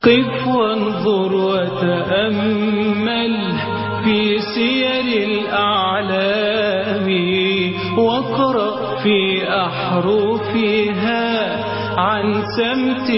قف وانظر وتأمل في سير الأعلام واقرأ في أحرفها عن سمت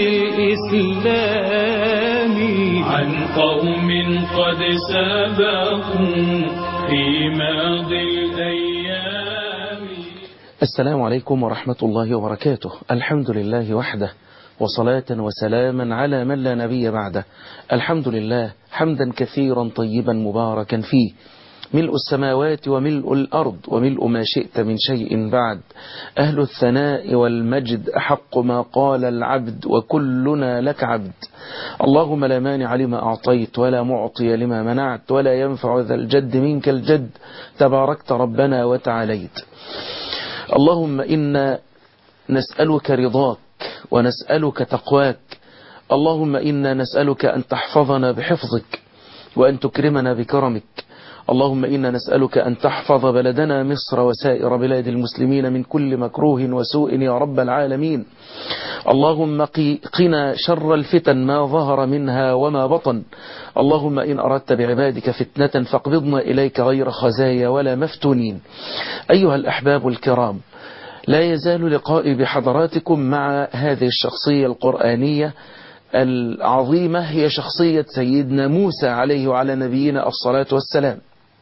الإسلام عن قوم قد سبقوا في ماضي الأيام السلام عليكم ورحمة الله وبركاته الحمد لله وحده وصلاة وسلاما على من لا نبي بعده الحمد لله حمدا كثيرا طيبا مباركا فيه ملء السماوات وملء الأرض وملء ما شئت من شيء بعد أهل الثناء والمجد أحق ما قال العبد وكلنا لك عبد اللهم لا مانع لما أعطيت ولا معطي لما منعت ولا ينفع ذا الجد منك الجد تباركت ربنا وتعاليت اللهم إنا نسألك رضاك ونسألك تقواك اللهم إنا نسألك أن تحفظنا بحفظك وأن تكرمنا بكرمك اللهم إنا نسألك أن تحفظ بلدنا مصر وسائر بلاد المسلمين من كل مكروه وسوء يا رب العالمين اللهم قنا شر الفتن ما ظهر منها وما بطن اللهم إن أردت بعبادك فتنة فاقبضنا إليك غير خزايا ولا مفتونين أيها الأحباب الكرام لا يزال لقائي بحضراتكم مع هذه الشخصية القرآنية العظيمة هي شخصية سيدنا موسى عليه وعلى نبينا الصلاة والسلام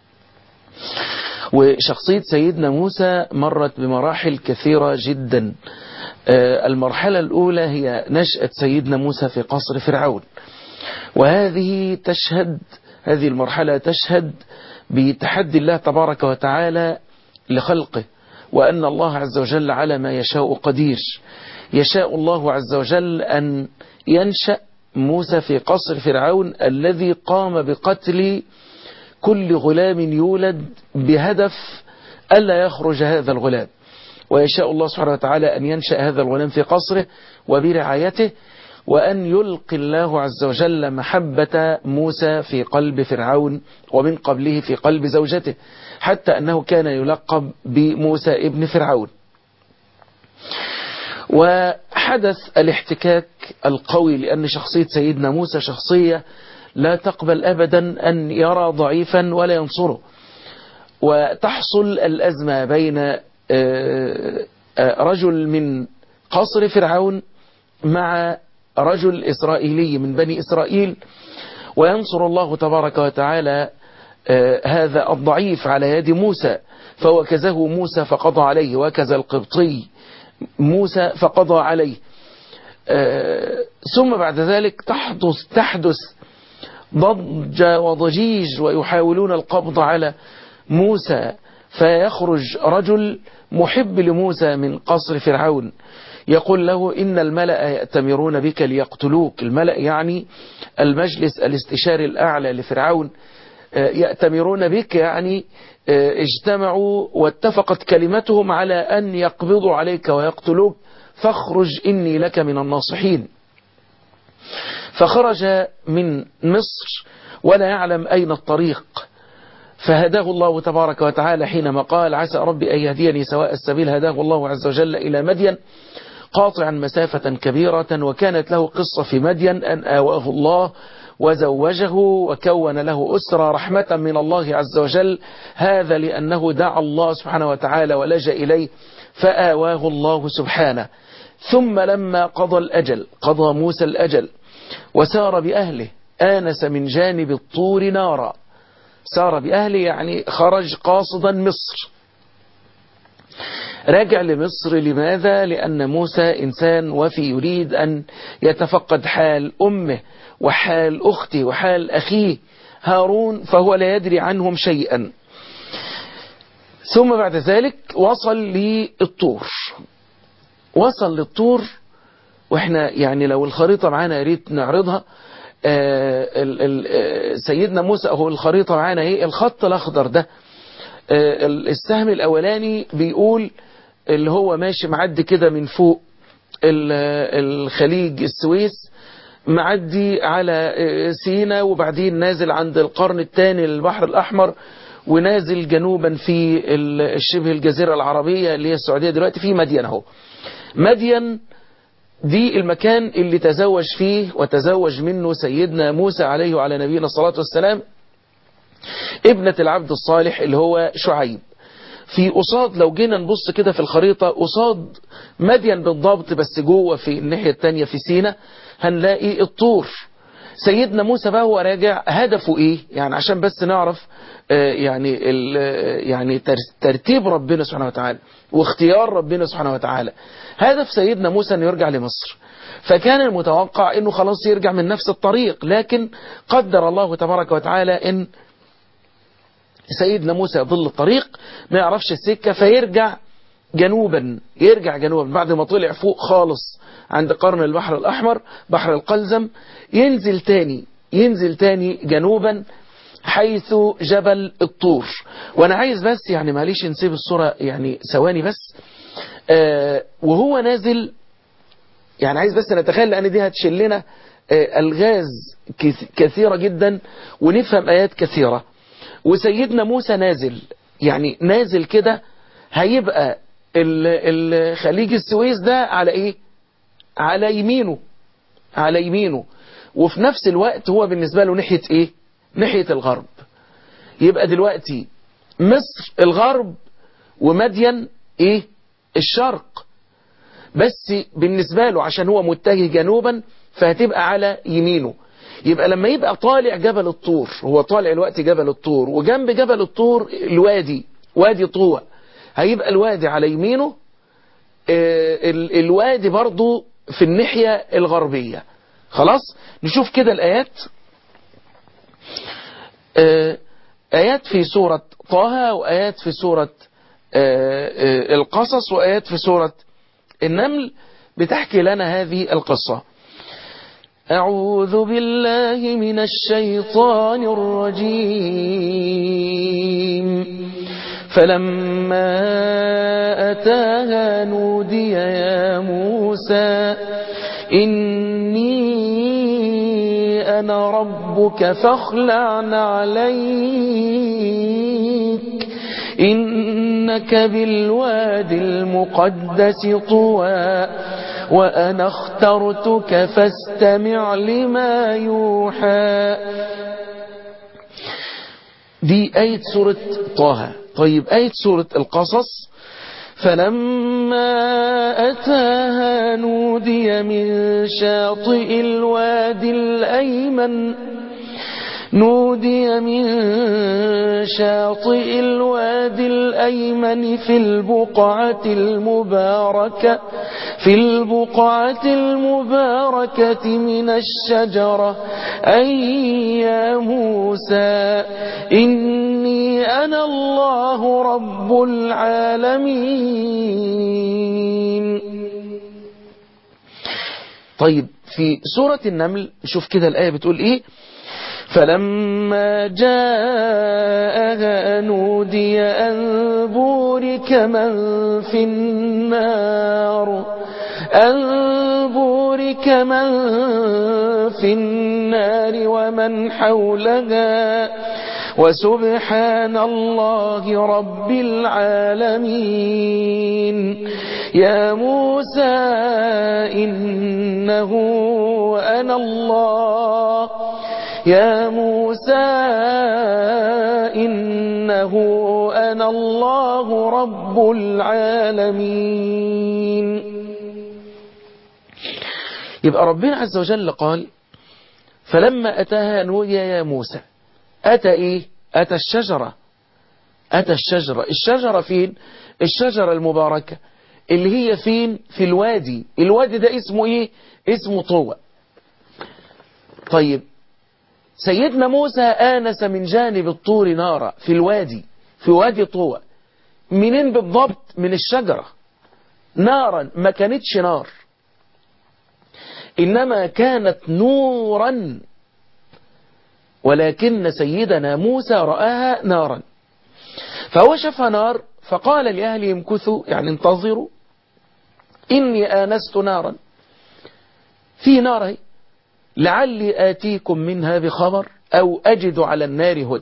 وشخصية سيدنا موسى مرت بمراحل كثيرة جدا المرحلة الأولى هي نشأة سيدنا موسى في قصر فرعون وهذه تشهد هذه المرحلة تشهد بتحدي الله تبارك وتعالى لخلقه وأن الله عز وجل على ما يشاء قدير يشاء الله عز وجل أن ينشأ موسى في قصر فرعون الذي قام بقتل كل غلام يولد بهدف ألا يخرج هذا الغلام ويشاء الله سبحانه وتعالى أن ينشأ هذا الغلام في قصره وبرعايته وأن يلقي الله عز وجل محبة موسى في قلب فرعون ومن قبله في قلب زوجته حتى أنه كان يلقب بموسى ابن فرعون وحدث الاحتكاك القوي لأن شخصية سيدنا موسى شخصية لا تقبل أبدا أن يرى ضعيفا ولا ينصره وتحصل الأزمة بين رجل من قصر فرعون مع رجل إسرائيلي من بني إسرائيل وينصر الله تبارك وتعالى هذا الضعيف على يد موسى فوكزه موسى فقضى عليه وكز القبطي موسى فقضى عليه ثم بعد ذلك تحدث تحدث ضج وضجيج ويحاولون القبض على موسى فيخرج رجل محب لموسى من قصر فرعون يقول له إن الملأ يأتمرون بك ليقتلوك الملأ يعني المجلس الاستشاري الأعلى لفرعون يأتمرون بك يعني اجتمعوا واتفقت كلمتهم على أن يقبضوا عليك ويقتلوك فاخرج إني لك من الناصحين فخرج من مصر ولا يعلم أين الطريق فهداه الله تبارك وتعالى حينما قال عسى ربي أن يهديني سواء السبيل هداه الله عز وجل إلى مدين قاطعا مسافة كبيرة وكانت له قصة في مدين أن آواه الله وزوجه وكون له أسرة رحمة من الله عز وجل هذا لأنه دعا الله سبحانه وتعالى ولجأ إليه فآواه الله سبحانه ثم لما قضى الأجل قضى موسى الأجل وسار بأهله آنس من جانب الطور نارا سار بأهله يعني خرج قاصدا مصر راجع لمصر لماذا؟ لأن موسى إنسان وفي يريد أن يتفقد حال أمه وحال أخته وحال أخيه هارون فهو لا يدري عنهم شيئا ثم بعد ذلك وصل للطور وصل للطور واحنا يعني لو الخريطة معانا يا ريت نعرضها آه ال ال سيدنا موسى هو الخريطة معانا ايه الخط الاخضر ده آه السهم الاولاني بيقول اللي هو ماشي معدي كده من فوق الخليج السويس معدي على سينا وبعدين نازل عند القرن الثاني للبحر الأحمر ونازل جنوبا في شبه الجزيرة العربية اللي هي السعودية دلوقتي في مدين اهو مدين دي المكان اللي تزوج فيه وتزوج منه سيدنا موسى عليه وعلى نبينا الصلاة والسلام ابنة العبد الصالح اللي هو شعيب في قصاد لو جينا نبص كده في الخريطة قصاد مدين بالضبط بس جوه في الناحية التانية في سينا هنلاقي الطور سيدنا موسى بقى هو راجع هدفه ايه يعني عشان بس نعرف آه يعني يعني ترتيب ربنا سبحانه وتعالى واختيار ربنا سبحانه وتعالى هدف سيدنا موسى انه يرجع لمصر فكان المتوقع انه خلاص يرجع من نفس الطريق لكن قدر الله تبارك وتعالى ان سيدنا موسى يضل الطريق ما يعرفش السكة فيرجع جنوبا يرجع جنوبا بعد ما طلع فوق خالص عند قرن البحر الأحمر بحر القلزم ينزل تاني ينزل تاني جنوبا حيث جبل الطور وانا عايز بس يعني معليش نسيب الصورة يعني ثواني بس آه وهو نازل يعني عايز بس نتخيل لان دي هتشلنا آه الغاز كثيرة جدا ونفهم ايات كثيرة وسيدنا موسى نازل يعني نازل كده هيبقى خليج السويس ده على ايه على يمينه على يمينه وفي نفس الوقت هو بالنسبة له ناحية ايه ناحية الغرب يبقى دلوقتي مصر الغرب ومدين ايه الشرق بس بالنسبة له عشان هو متجه جنوبا فهتبقى على يمينه يبقى لما يبقى طالع جبل الطور هو طالع الوقت جبل الطور وجنب جبل الطور الوادي وادي طوى هيبقى الوادي على يمينه الوادي برضو في الناحية الغربية خلاص نشوف كده الآيات آيات في سورة طه وآيات في سورة القصص وآيات في سورة النمل بتحكي لنا هذه القصة أعوذ بالله من الشيطان الرجيم فلما أتاها نودي يا موسى إني أنا ربك فاخلع عليك إنك بالوادي المقدس طوى وأنا اخترتك فاستمع لما يوحى دي آية سورة طه طيب آية سورة القصص فلما أتاها نودي من شاطئ الوادي الأيمن نودي من شاطئ الوادي الأيمن في البقعة المباركة في البقعة المباركة من الشجرة أي يا موسى إني أنا الله رب العالمين طيب في سورة النمل شوف كده الآية بتقول إيه فلما جاءها نودي أن بورك من في النار أن بورك من في النار ومن حولها وسبحان الله رب العالمين يا موسى إنه أنا الله يا موسى إنه أنا الله رب العالمين يبقى ربنا عز وجل قال فلما أتاها نودي يا موسى أتى إيه أتى الشجرة أتى الشجرة الشجرة فين الشجرة المباركة اللي هي فين في الوادي الوادي ده اسمه إيه اسمه طوى طيب سيدنا موسى آنس من جانب الطور نارا في الوادي في وادي طوى منين بالضبط من الشجرة نارا ما كانتش نار إنما كانت نورا ولكن سيدنا موسى رآها نارا فهو شافها نار فقال لأهله امكثوا يعني انتظروا إني آنست نارا في نار هي لعلي آتيكم منها بخبر أو أجد على النار هدى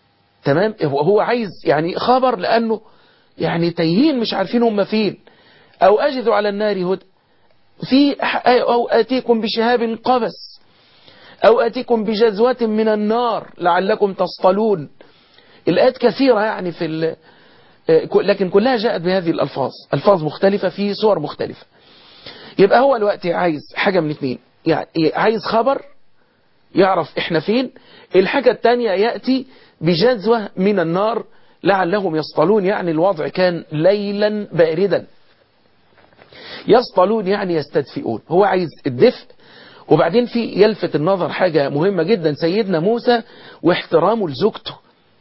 تمام هو عايز يعني خبر لأنه يعني تايهين مش عارفين هم فين أو أجد على النار هدى في أو آتيكم بشهاب قبس أو آتيكم بجزوة من النار لعلكم تصطلون الآيات كثيرة يعني في لكن كلها جاءت بهذه الألفاظ ألفاظ مختلفة في صور مختلفة يبقى هو الوقت عايز حاجة من اثنين يعني عايز خبر يعرف احنا فين الحاجة الثانية يأتي بجزوة من النار لعلهم يصطلون يعني الوضع كان ليلا باردا يصطلون يعني يستدفئون هو عايز الدفء وبعدين في يلفت النظر حاجة مهمة جدا سيدنا موسى واحترامه لزوجته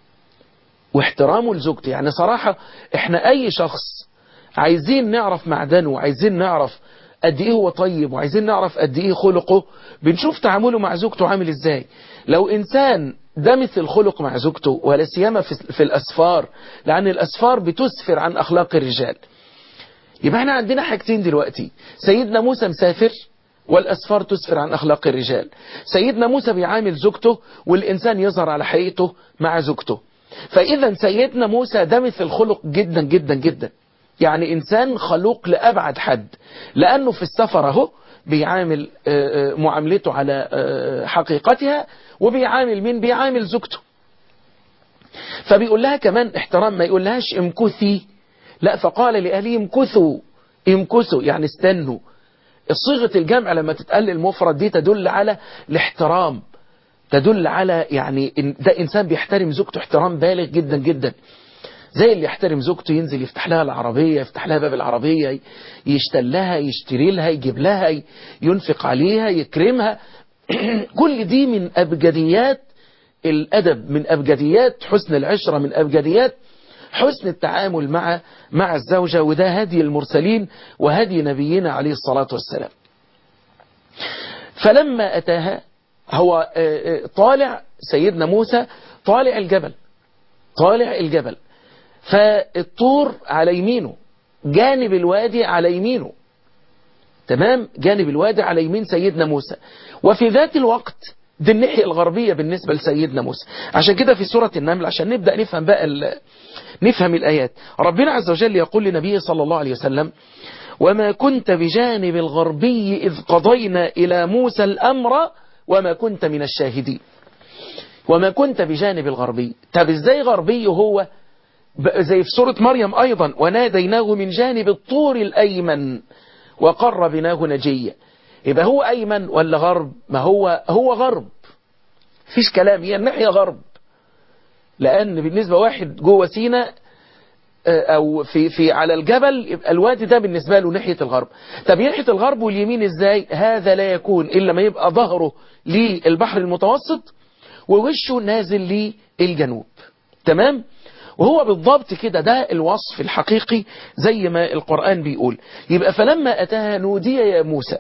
واحترامه لزوجته يعني صراحة احنا اي شخص عايزين نعرف معدنه وعايزين نعرف قد ايه هو طيب وعايزين نعرف قد ايه خلقه بنشوف تعامله مع زوجته عامل ازاي لو انسان ده مثل خلق مع زوجته ولا سيما في, في الاسفار لان الاسفار بتسفر عن اخلاق الرجال يبقى احنا عندنا حاجتين دلوقتي سيدنا موسى مسافر والأسفار تسفر عن أخلاق الرجال سيدنا موسى بيعامل زوجته والإنسان يظهر على حقيقته مع زوجته فإذا سيدنا موسى ده مثل خلق جدا جدا جدا يعني إنسان خلوق لأبعد حد لأنه في السفر اهو بيعامل معاملته على حقيقتها وبيعامل مين بيعامل زوجته فبيقول لها كمان احترام ما يقول لهاش امكثي لا فقال لأهله امكثوا امكثوا يعني استنوا صيغة الجمع لما تتقال المفرد دي تدل على الاحترام تدل على يعني ده إنسان بيحترم زوجته احترام بالغ جدا جدا زي اللي يحترم زوجته ينزل يفتح لها العربية يفتح لها باب العربية يشتلها يشتري لها يجيب لها ينفق عليها يكرمها كل دي من أبجديات الأدب من أبجديات حسن العشرة من أبجديات حسن التعامل مع مع الزوجة وده هدي المرسلين وهدي نبينا عليه الصلاة والسلام فلما أتاها هو طالع سيدنا موسى طالع الجبل طالع الجبل فالطور على يمينه جانب الوادي على يمينه تمام جانب الوادي على يمين سيدنا موسى وفي ذات الوقت دي الناحية الغربية بالنسبة لسيدنا موسى عشان كده في سورة النمل عشان نبدأ نفهم بقى نفهم الآيات ربنا عز وجل يقول لنبيه صلى الله عليه وسلم وما كنت بجانب الغربي إذ قضينا إلى موسى الأمر وما كنت من الشاهدين وما كنت بجانب الغربي طب ازاي غربي هو زي في سورة مريم أيضا وناديناه من جانب الطور الأيمن وقربناه نجيا يبقى هو أيمن ولا غرب ما هو هو غرب فيش كلام هي الناحية غرب لأن بالنسبة واحد جوه سينا أو في في على الجبل يبقى الوادي ده بالنسبة له ناحية الغرب طب ناحية الغرب واليمين إزاي هذا لا يكون إلا ما يبقى ظهره للبحر المتوسط ووشه نازل للجنوب تمام وهو بالضبط كده ده الوصف الحقيقي زي ما القرآن بيقول يبقى فلما أتاها نودي يا موسى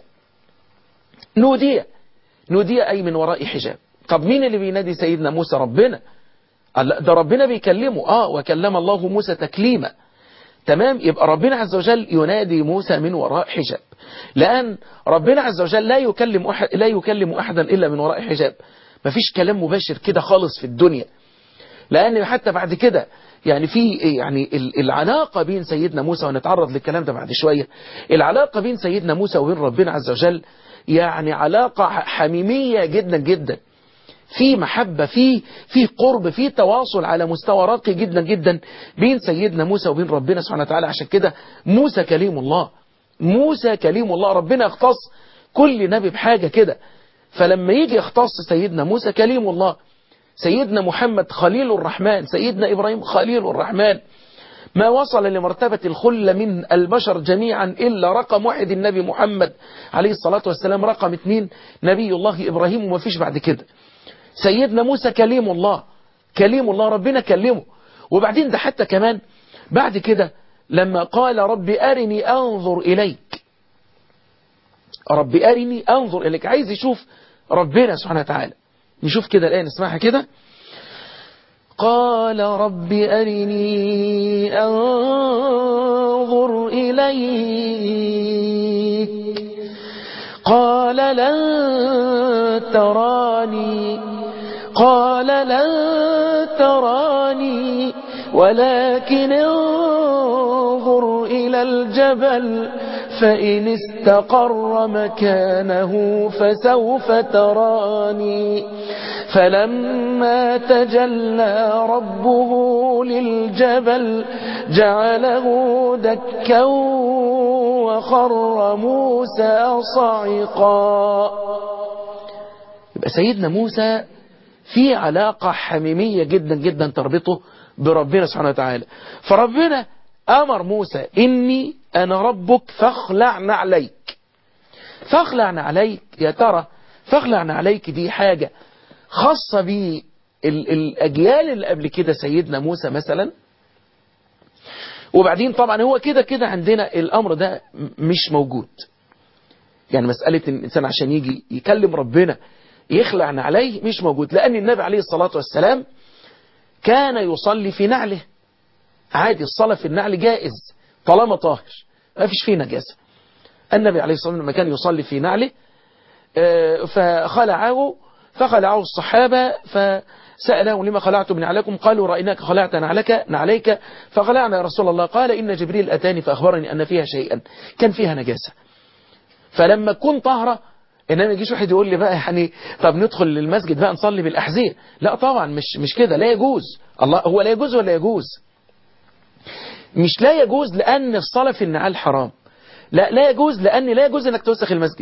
نودي نودي أي من وراء حجاب طب مين اللي بينادي سيدنا موسى ربنا ده ربنا بيكلمه آه وكلم الله موسى تكليما تمام يبقى ربنا عز وجل ينادي موسى من وراء حجاب لأن ربنا عز وجل لا يكلم أحد لا يكلم أحدا إلا من وراء حجاب مفيش كلام مباشر كده خالص في الدنيا لأن حتى بعد كده يعني في يعني العلاقة بين سيدنا موسى ونتعرض للكلام ده بعد شوية العلاقة بين سيدنا موسى وبين ربنا عز وجل يعني علاقة حميمية جدا جدا في محبة في في قرب في تواصل على مستوى راقي جدا جدا بين سيدنا موسى وبين ربنا سبحانه وتعالى عشان كده موسى كليم الله موسى كليم الله ربنا يختص كل نبي بحاجة كده فلما يجي يختص سيدنا موسى كليم الله سيدنا محمد خليل الرحمن سيدنا إبراهيم خليل الرحمن ما وصل لمرتبة الخلة من البشر جميعا إلا رقم واحد النبي محمد عليه الصلاة والسلام رقم اثنين نبي الله إبراهيم وما فيش بعد كده سيدنا موسى كليم الله كليم الله ربنا كلمه وبعدين ده حتى كمان بعد كده لما قال رب أرني أنظر إليك رب أرني أنظر إليك عايز يشوف ربنا سبحانه وتعالى نشوف كده الآن نسمعها كده قال رب أرني أنظر إليك قال لن تراني قال لن تراني ولكن انظر إلى الجبل فإن استقر مكانه فسوف تراني فلما تجلى ربه للجبل جعله دكا وخر موسى صعقا يبقى سيدنا موسى في علاقة حميمية جدا جدا تربطه بربنا سبحانه وتعالى فربنا أمر موسى إني أنا ربك فاخلعنا عليك فاخلعنا عليك يا ترى فاخلعنا عليك دي حاجة خاصة بالأجيال اللي قبل كده سيدنا موسى مثلا وبعدين طبعا هو كده كده عندنا الأمر ده مش موجود يعني مسألة إن الإنسان عشان يجي يكلم ربنا يخلعنا عليه مش موجود لأن النبي عليه الصلاة والسلام كان يصلي في نعله عادي الصلاة في النعل جائز طالما طاهر ما فيش فيه نجاسة النبي عليه الصلاة والسلام لما كان يصلي في نعله فخلعه فخلعه الصحابة فسألهم لما خلعتم من نعلكم قالوا رأيناك خلعت نعلك نعليك فخلعنا يا رسول الله قال إن جبريل أتاني فأخبرني أن فيها شيئا كان فيها نجاسة فلما كنت طهرة انما يجيش واحد يقول لي بقى يعني طب ندخل للمسجد بقى نصلي بالاحذيه لا طبعا مش مش كده لا يجوز الله هو لا يجوز ولا يجوز مش لا يجوز لان الصلاه في النعال حرام لا لا يجوز لان لا يجوز انك توسخ المسجد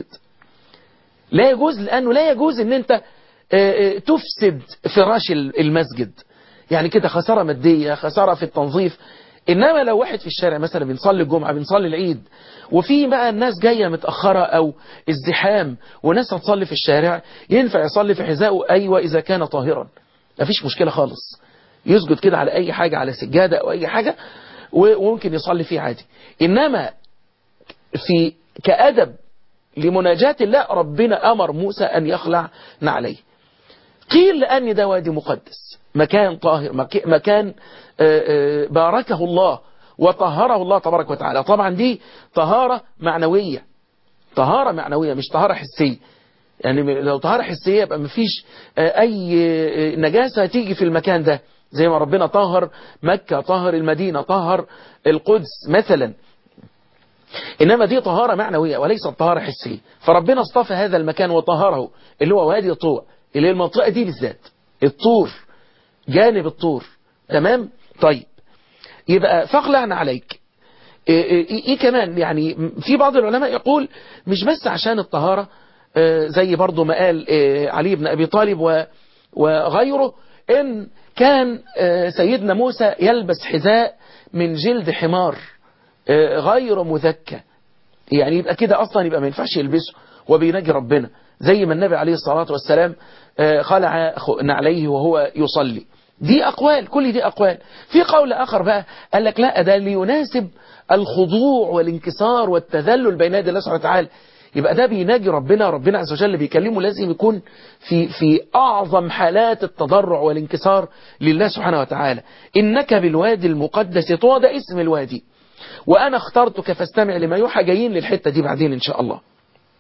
لا يجوز لانه لا يجوز ان انت تفسد فراش المسجد يعني كده خساره ماديه خساره في التنظيف انما لو واحد في الشارع مثلا بنصلي الجمعه بنصلي العيد وفي بقى الناس جايه متاخره او ازدحام وناس هتصلي في الشارع ينفع يصلي في حذائه ايوه اذا كان طاهرا مفيش مشكله خالص يسجد كده على اي حاجه على سجاده او اي حاجه وممكن يصلي فيه عادي انما في كادب لمناجاة الله ربنا امر موسى ان يخلع نعليه قيل لان ده وادي مقدس مكان طاهر مكان باركه الله وطهره الله تبارك وتعالى طبعا دي طهارة معنوية طهارة معنوية مش طهارة حسية يعني لو طهارة حسية يبقى مفيش أي نجاسة تيجي في المكان ده زي ما ربنا طهر مكة طهر المدينة طهر القدس مثلا إنما دي طهارة معنوية وليست طهارة حسية فربنا اصطفى هذا المكان وطهره اللي هو وادي طوع اللي هي المنطقة دي بالذات الطور جانب الطور تمام طيب يبقى فاخلعنا عليك إيه, إيه, إيه كمان يعني في بعض العلماء يقول مش بس عشان الطهارة زي برضو ما قال علي بن أبي طالب وغيره إن كان سيدنا موسى يلبس حذاء من جلد حمار غير مذكى يعني يبقى كده أصلا يبقى ما ينفعش يلبسه وبينجي ربنا زي ما النبي عليه الصلاة والسلام خلع نعليه وهو يصلي دي أقوال كل دي أقوال في قول آخر بقى قال لك لا ده ليناسب الخضوع والانكسار والتذلل بين يدي الله سبحانه وتعالى يبقى ده بيناجي ربنا ربنا عز وجل بيكلمه لازم يكون في في أعظم حالات التضرع والانكسار لله سبحانه وتعالى إنك بالوادي المقدس طوى ده اسم الوادي وأنا اخترتك فاستمع لما يوحى جايين للحتة دي بعدين إن شاء الله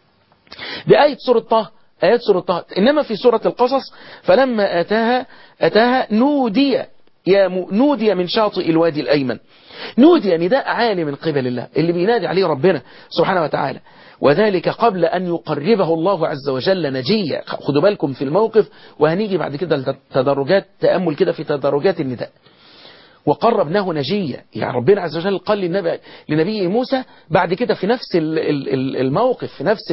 دي آية سورة طه آيات سورة طه إنما في سورة القصص فلما أتاها أتاها نودي يا نودي من شاطئ الوادي الأيمن نودي نداء عالي من قبل الله اللي بينادي عليه ربنا سبحانه وتعالى وذلك قبل أن يقربه الله عز وجل نجيا خدوا بالكم في الموقف وهنيجي بعد كده التدرجات تأمل كده في تدرجات النداء وقربناه نجيا يعني ربنا عز وجل قال للنبي لنبي موسى بعد كده في نفس الموقف في نفس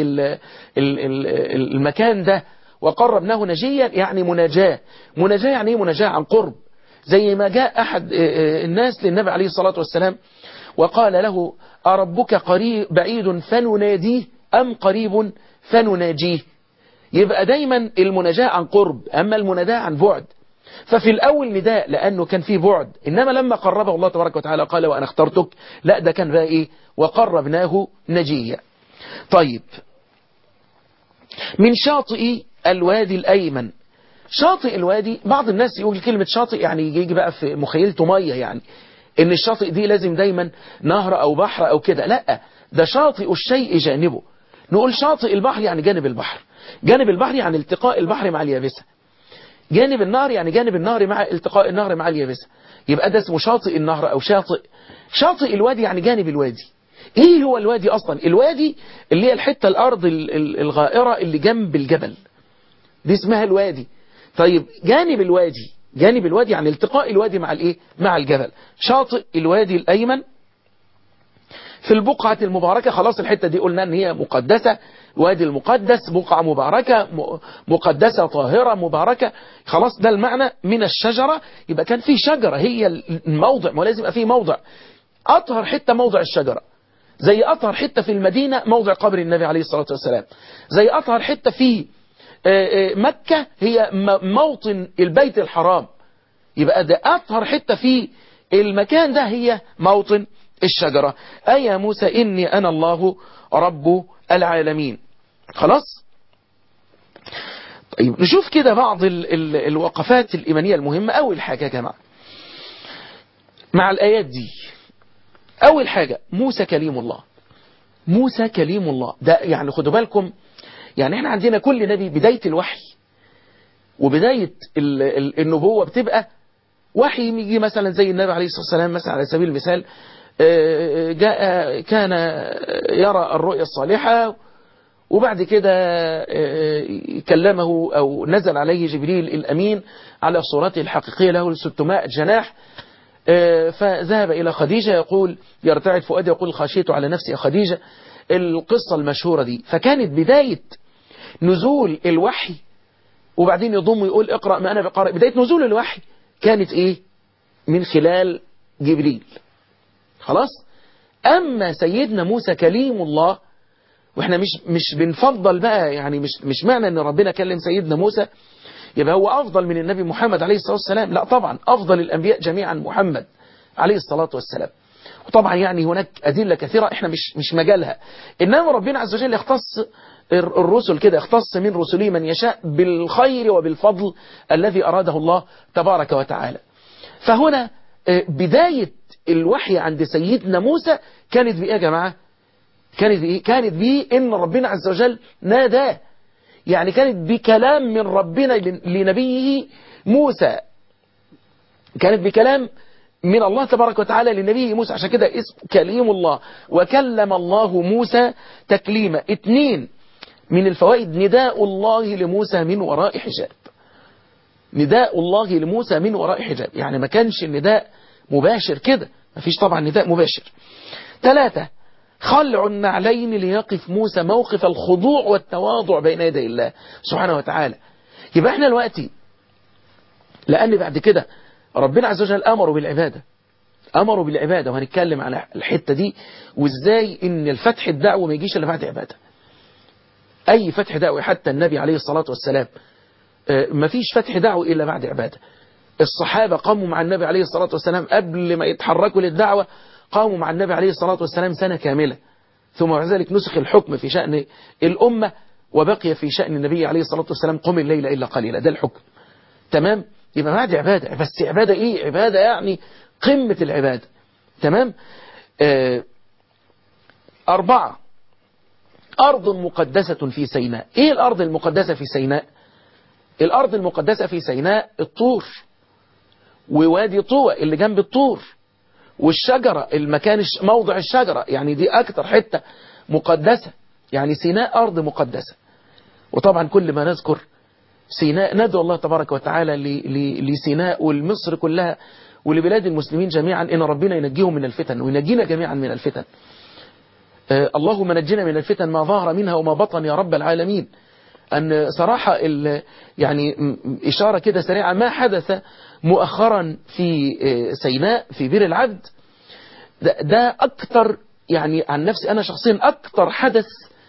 المكان ده وقربناه نجيا يعني مناجاة مناجاة يعني ايه مناجاة عن قرب زي ما جاء أحد الناس للنبي عليه الصلاة والسلام وقال له أربك قريب بعيد فنناديه أم قريب فنناجيه يبقى دايما المناجاة عن قرب أما المناداة عن بعد ففي الأول نداء لأنه كان فيه بعد إنما لما قربه الله تبارك وتعالى قال وأنا اخترتك لا ده كان بقى إيه وقربناه نجيا طيب من شاطئ الوادي الأيمن شاطئ الوادي بعض الناس يقول كلمة شاطئ يعني يجي بقى في مخيلته مية يعني ان الشاطئ دي لازم دايما نهر او بحر او كده لا ده شاطئ الشيء جانبه نقول شاطئ البحر يعني جانب البحر جانب البحر يعني التقاء البحر مع اليابسة جانب النهر يعني جانب النهر مع التقاء النهر مع اليابسة يبقى ده اسمه شاطئ النهر او شاطئ شاطئ الوادي يعني جانب الوادي ايه هو الوادي اصلا الوادي اللي هي الحتة الارض الغائرة اللي جنب الجبل دي اسمها الوادي طيب جانب الوادي جانب الوادي يعني التقاء الوادي مع الايه مع الجبل شاطئ الوادي الايمن في البقعة المباركة خلاص الحتة دي قلنا ان هي مقدسة الوادي المقدس بقعة مباركة مقدسة طاهرة مباركة خلاص ده المعنى من الشجرة يبقى كان في شجرة هي الموضع ما لازم يبقى في موضع أطهر حتة موضع الشجرة زي أطهر حتة في المدينة موضع قبر النبي عليه الصلاة والسلام زي أطهر حتة في مكة هي موطن البيت الحرام يبقى ده أطهر حتة في المكان ده هي موطن الشجرة أي يا موسى إني أنا الله رب العالمين خلاص طيب نشوف كده بعض ال ال الوقفات الإيمانية المهمة أول حاجة يا جماعة مع الآيات دي أول حاجة موسى كليم الله موسى كليم الله ده يعني خدوا بالكم يعني احنا عندنا كل نبي بداية الوحي وبداية ال ال النبوة بتبقى وحي يجي مثلا زي النبي عليه الصلاة والسلام مثلا على سبيل المثال جاء كان يرى الرؤيا الصالحة وبعد كده كلمه أو نزل عليه جبريل الأمين على صورته الحقيقية له 600 جناح فذهب إلى خديجة يقول يرتعد فؤاد يقول خشيت على نفسي يا خديجة القصة المشهورة دي فكانت بداية نزول الوحي وبعدين يضم يقول اقرأ ما أنا بقرأ بداية نزول الوحي كانت إيه من خلال جبريل خلاص أما سيدنا موسى كليم الله واحنا مش مش بنفضل بقى يعني مش مش معنى ان ربنا كلم سيدنا موسى يبقى هو افضل من النبي محمد عليه الصلاه والسلام لا طبعا افضل الانبياء جميعا محمد عليه الصلاه والسلام وطبعا يعني هناك ادله كثيره احنا مش مش مجالها انما ربنا عز وجل يختص الرسل كده يختص من رسله من يشاء بالخير وبالفضل الذي اراده الله تبارك وتعالى فهنا بدايه الوحي عند سيدنا موسى كانت بإيه يا جماعة كانت بإيه كانت بإيه إن ربنا عز وجل ناداه يعني كانت بكلام من ربنا لنبيه موسى كانت بكلام من الله تبارك وتعالى لنبيه موسى عشان كده اسم كليم الله وكلم الله موسى تكليما اتنين من الفوائد نداء الله لموسى من وراء حجاب نداء الله لموسى من وراء حجاب يعني ما كانش النداء مباشر كده مفيش طبعا نداء مباشر ثلاثة خلع النعلين ليقف موسى موقف الخضوع والتواضع بين يدي الله سبحانه وتعالى يبقى احنا دلوقتي لأن بعد كده ربنا عز وجل أمروا بالعبادة أمروا بالعبادة وهنتكلم على الحتة دي وإزاي إن الفتح الدعوة ما يجيش إلا بعد عبادة أي فتح دعوة حتى النبي عليه الصلاة والسلام ما فيش فتح دعوة إلا بعد عبادة الصحابة قاموا مع النبي عليه الصلاة والسلام قبل ما يتحركوا للدعوة قاموا مع النبي عليه الصلاة والسلام سنة كاملة ثم بعد ذلك نسخ الحكم في شأن الأمة وبقي في شأن النبي عليه الصلاة والسلام قم الليل إلا قليلا ده الحكم تمام يبقى بعد عبادة بس عبادة إيه عبادة يعني قمة العبادة تمام آه أربعة أرض مقدسة في سيناء إيه الأرض المقدسة في سيناء الأرض المقدسة في سيناء الطور ووادي طوى اللي جنب الطور والشجرة المكان موضع الشجرة يعني دي أكتر حتة مقدسة يعني سيناء أرض مقدسة وطبعا كل ما نذكر سيناء ندعو الله تبارك وتعالى لسيناء والمصر كلها ولبلاد المسلمين جميعا إن ربنا ينجيهم من الفتن وينجينا جميعا من الفتن آه اللهم نجنا من الفتن ما ظهر منها وما بطن يا رب العالمين أن صراحة يعني إشارة كده سريعة ما حدث مؤخرا في سيناء في بير العبد ده, ده أكتر يعني عن نفسي أنا شخصيا أكتر حدث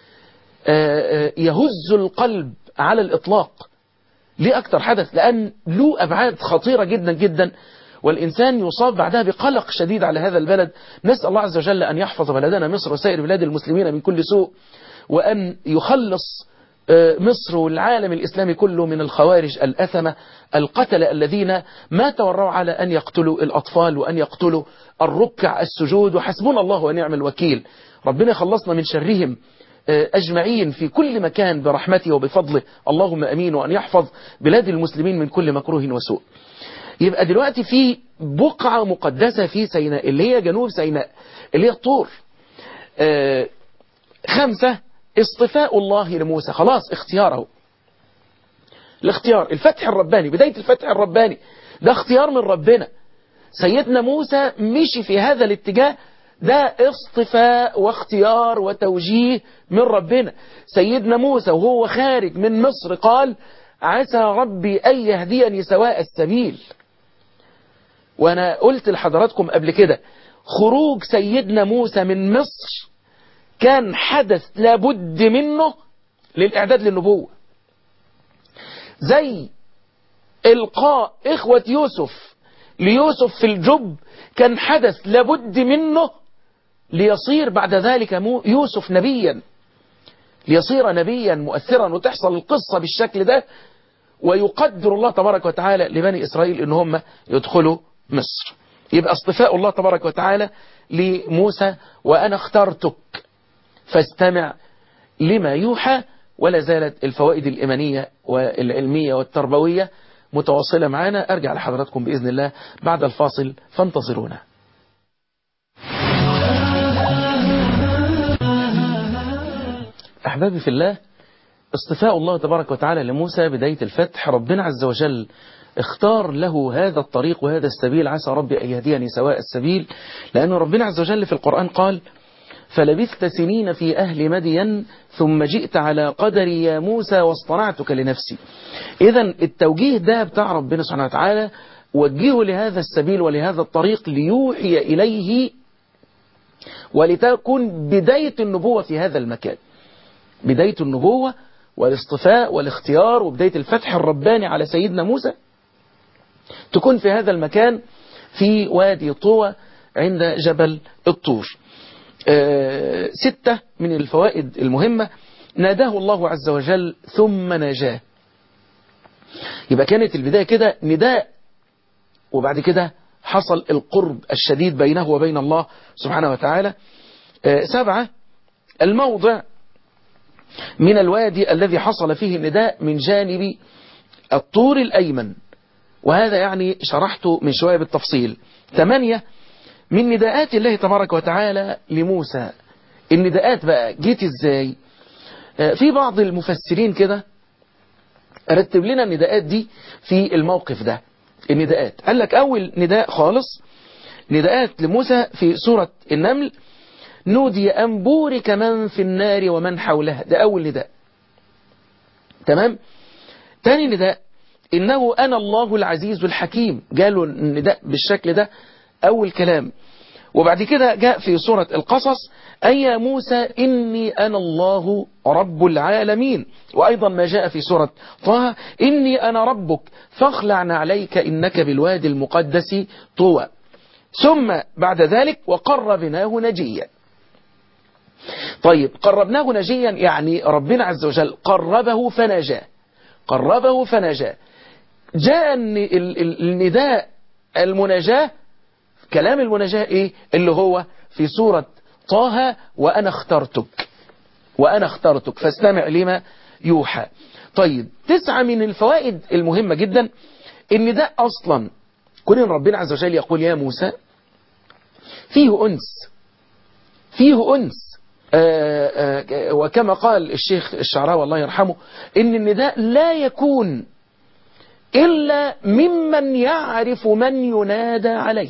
يهز القلب على الإطلاق ليه أكتر حدث لأن له أبعاد خطيرة جدا جدا والإنسان يصاب بعدها بقلق شديد على هذا البلد نسأل الله عز وجل أن يحفظ بلدنا مصر وسائر بلاد المسلمين من كل سوء وأن يخلص مصر والعالم الإسلامي كله من الخوارج الأثمة القتلة الذين ما تورعوا على أن يقتلوا الأطفال وأن يقتلوا الركع السجود وحسبنا الله ونعم الوكيل ربنا خلصنا من شرهم أجمعين في كل مكان برحمته وبفضله اللهم أمين وأن يحفظ بلاد المسلمين من كل مكروه وسوء يبقى دلوقتي في بقعة مقدسة في سيناء اللي هي جنوب سيناء اللي هي الطور آه خمسة اصطفاء الله لموسى خلاص اختياره الاختيار الفتح الرباني بداية الفتح الرباني ده اختيار من ربنا سيدنا موسى مشي في هذا الاتجاه ده اصطفاء واختيار وتوجيه من ربنا سيدنا موسى وهو خارج من مصر قال عسى ربي أن يهديني سواء السبيل وأنا قلت لحضراتكم قبل كده خروج سيدنا موسى من مصر كان حدث لابد منه للإعداد للنبوة زي إلقاء إخوة يوسف ليوسف في الجب كان حدث لابد منه ليصير بعد ذلك يوسف نبيا ليصير نبيا مؤثرا وتحصل القصة بالشكل ده ويقدر الله تبارك وتعالى لبني إسرائيل إن هم يدخلوا مصر يبقى اصطفاء الله تبارك وتعالى لموسى وأنا اخترتك فاستمع لما يوحى ولا زالت الفوائد الإيمانية والعلمية والتربوية متواصلة معنا أرجع لحضراتكم بإذن الله بعد الفاصل فانتظرونا أحبابي في الله اصطفاء الله تبارك وتعالى لموسى بداية الفتح ربنا عز وجل اختار له هذا الطريق وهذا السبيل عسى ربي أن يهديني سواء السبيل لأن ربنا عز وجل في القرآن قال فلبثت سنين في أهل مدين ثم جئت على قدري يا موسى واصطنعتك لنفسي إذا التوجيه ده بتاع ربنا سبحانه وتعالى وجهه لهذا السبيل ولهذا الطريق ليوحي إليه ولتكن بداية النبوة في هذا المكان بداية النبوة والاصطفاء والاختيار وبداية الفتح الرباني على سيدنا موسى تكون في هذا المكان في وادي طوى عند جبل الطور آه ستة من الفوائد المهمة ناداه الله عز وجل ثم نجاه يبقى كانت البداية كده نداء وبعد كده حصل القرب الشديد بينه وبين الله سبحانه وتعالى آه سبعة الموضع من الوادي الذي حصل فيه النداء من جانب الطور الأيمن وهذا يعني شرحته من شوية بالتفصيل ثمانية من نداءات الله تبارك وتعالى لموسى النداءات بقى جيت ازاي في بعض المفسرين كده رتب لنا النداءات دي في الموقف ده النداءات قال لك أول نداء خالص نداءات لموسى في سورة النمل نودي أن بورك من في النار ومن حولها ده أول نداء تمام تاني نداء إنه أنا الله العزيز الحكيم قالوا النداء بالشكل ده أول كلام وبعد كده جاء في سورة القصص أي يا موسى إني أنا الله رب العالمين وأيضا ما جاء في سورة طه إني أنا ربك فاخلع عليك إنك بالوادي المقدس طوى ثم بعد ذلك وقربناه نجيا طيب قربناه نجيا يعني ربنا عز وجل قربه فنجاه قربه فنجاه جاء النداء المناجاة كلام المناجاة ايه اللي هو في سورة طه وأنا اخترتك وأنا اخترتك فاستمع لما يوحى طيب تسعة من الفوائد المهمة جدا النداء أصلا كون ربنا عز وجل يقول يا موسى فيه أنس فيه أنس آآ آآ وكما قال الشيخ الشعراوي الله يرحمه إن النداء لا يكون إلا ممن يعرف من ينادى عليه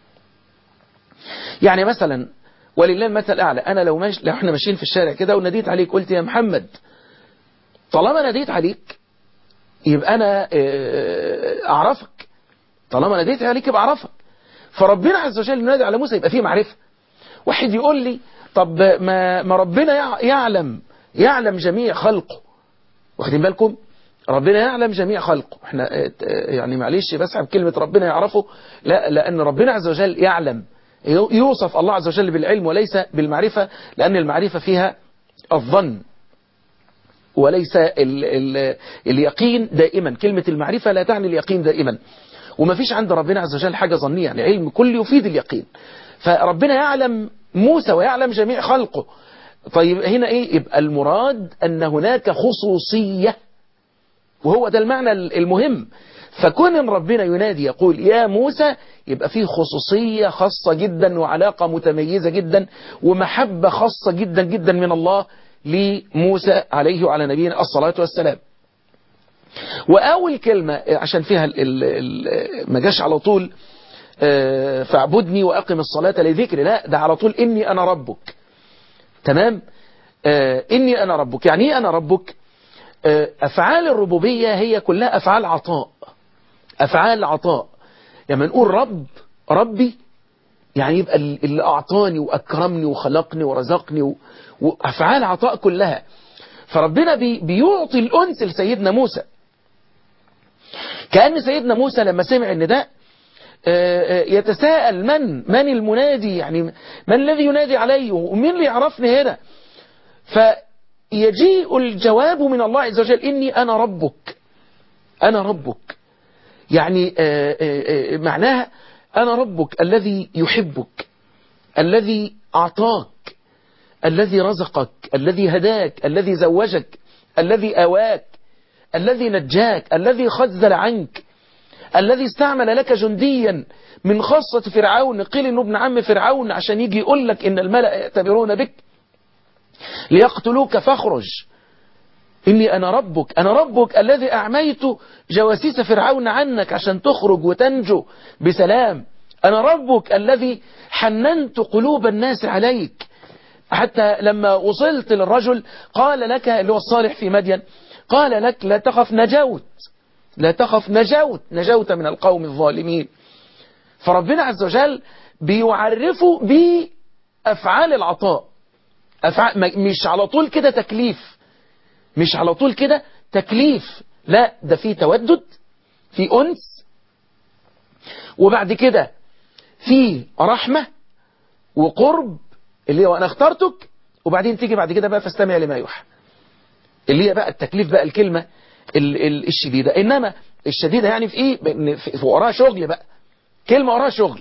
يعني مثلا ولله المثل الأعلى أنا لو, مش لو احنا ماشيين في الشارع كده وناديت عليك قلت يا محمد طالما ناديت عليك يبقى أنا أعرفك طالما ناديت عليك يبقى أعرفك فربنا عز وجل ينادي على موسى يبقى فيه معرفة واحد يقول لي طب ما, ما ربنا يعلم يعلم جميع خلقه واخدين بالكم ربنا يعلم جميع خلقه احنا يعني معلش بسحب كلمة ربنا يعرفه لا لأن ربنا عز وجل يعلم يوصف الله عز وجل بالعلم وليس بالمعرفة لأن المعرفة فيها الظن وليس ال ال اليقين دائما كلمة المعرفة لا تعني اليقين دائما وما فيش عند ربنا عز وجل حاجة ظنية يعني علم كل يفيد اليقين فربنا يعلم موسى ويعلم جميع خلقه طيب هنا ايه يبقى المراد ان هناك خصوصية وهو ده المعنى المهم فكون ان ربنا ينادي يقول يا موسى يبقى فيه خصوصية خاصة جدا وعلاقة متميزة جدا ومحبة خاصة جدا جدا من الله لموسى عليه وعلى نبينا الصلاة والسلام وأول كلمة عشان فيها ال ال ما جاش على طول فاعبدني وأقم الصلاة لذكري لا ده على طول إني أنا ربك تمام إني أنا ربك يعني إيه أنا ربك أفعال الربوبية هي كلها أفعال عطاء أفعال عطاء لما يعني نقول رب ربي يعني يبقى اللي أعطاني وأكرمني وخلقني ورزقني وأفعال عطاء كلها فربنا بي بيعطي الأنس لسيدنا موسى كأن سيدنا موسى لما سمع النداء يتساءل من من المنادي يعني من الذي ينادي علي ومين اللي يعرفني هنا فيجيء الجواب من الله عز وجل إني أنا ربك أنا ربك يعني معناها أنا ربك الذي يحبك الذي أعطاك الذي رزقك الذي هداك الذي زوجك الذي أواك الذي نجاك الذي خذل عنك الذي استعمل لك جنديا من خاصة فرعون قيل انه ابن عم فرعون عشان يجي يقول لك ان الملأ يعتبرون بك ليقتلوك فاخرج إني أنا ربك أنا ربك الذي أعميت جواسيس فرعون عنك عشان تخرج وتنجو بسلام أنا ربك الذي حننت قلوب الناس عليك حتى لما وصلت للرجل قال لك اللي هو الصالح في مدين قال لك لا تخف نجوت لا تخف نجوت نجوت من القوم الظالمين فربنا عز وجل بيعرفه بأفعال العطاء أفعال مش على طول كده تكليف مش على طول كده تكليف لا ده في تودد في أنس وبعد كده في رحمة وقرب اللي هو أنا اخترتك وبعدين تيجي بعد كده بقى فاستمع لما يوحى اللي هي بقى التكليف بقى الكلمة ال ال الشديدة إنما الشديدة يعني في إيه في وراها شغل بقى كلمة وراها شغل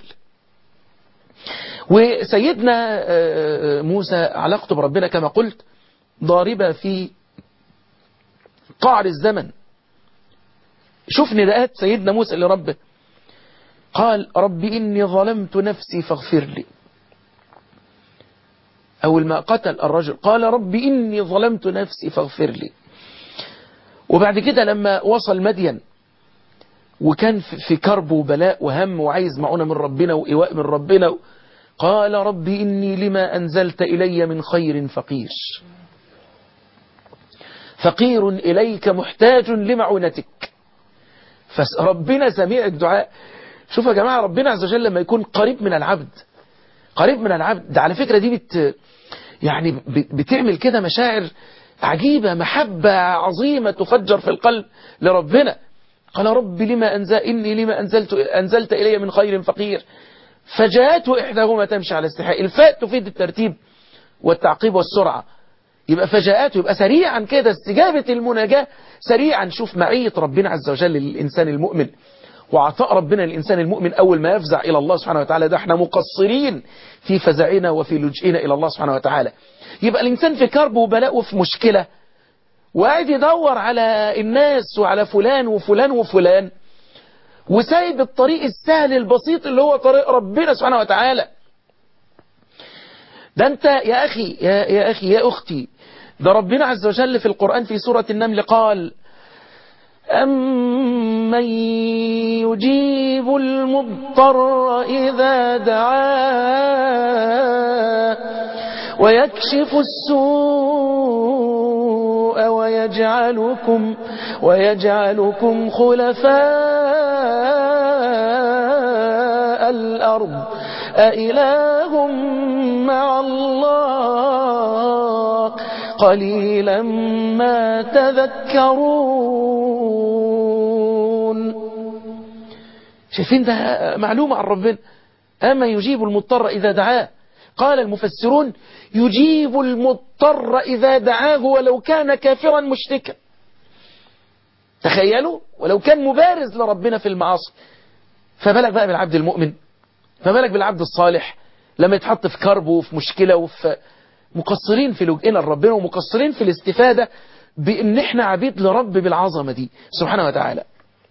وسيدنا موسى علاقته بربنا كما قلت ضاربة في قعر الزمن شوف نداءات سيدنا موسى لربه قال رب إني ظلمت نفسي فاغفر لي أول ما قتل الرجل قال رب إني ظلمت نفسي فاغفر لي وبعد كده لما وصل مدين وكان في كرب وبلاء وهم وعايز معونة من ربنا وإيواء من ربنا قال رب إني لما أنزلت إلي من خير فقير فقير إليك محتاج لمعونتك فربنا سميع الدعاء شوف يا جماعة ربنا عز وجل لما يكون قريب من العبد قريب من العبد ده على فكرة دي بت يعني بتعمل كده مشاعر عجيبة محبة عظيمة تفجر في القلب لربنا قال رب لما أنزل إني لما أنزلت, أنزلت إلي من خير فقير فجاءته إحداهما تمشي على استحياء الفاء تفيد الترتيب والتعقيب والسرعة يبقى فجاءته يبقى سريعا كده استجابة المناجاة سريعا شوف معية ربنا عز وجل للإنسان المؤمن وعطاء ربنا للإنسان المؤمن أول ما يفزع إلى الله سبحانه وتعالى ده احنا مقصرين في فزعنا وفي لجئنا إلى الله سبحانه وتعالى يبقى الإنسان في كرب وبلاء وفي مشكلة وقاعد يدور على الناس وعلى فلان وفلان وفلان وسايب الطريق السهل البسيط اللي هو طريق ربنا سبحانه وتعالى ده انت يا أخي يا, يا أخي يا أختي ده ربنا عز وجل في القرآن في سورة النمل قال أمن يجيب المضطر إذا دعاه ويكشف السوء ويجعلكم ويجعلكم خلفاء الأرض أإله مع الله قليلا ما تذكرون شايفين ده معلومة عن ربنا أما يجيب المضطر إذا دعاه قال المفسرون يجيب المضطر إذا دعاه ولو كان كافرا مشركا تخيلوا ولو كان مبارز لربنا في المعاصي فبالك بقى بالعبد المؤمن فبالك بالعبد الصالح لما يتحط في كرب وفي مشكلة وفي مقصرين في لجئنا لربنا ومقصرين في الاستفادة بان احنا عبيد لرب بالعظمة دي سبحانه وتعالى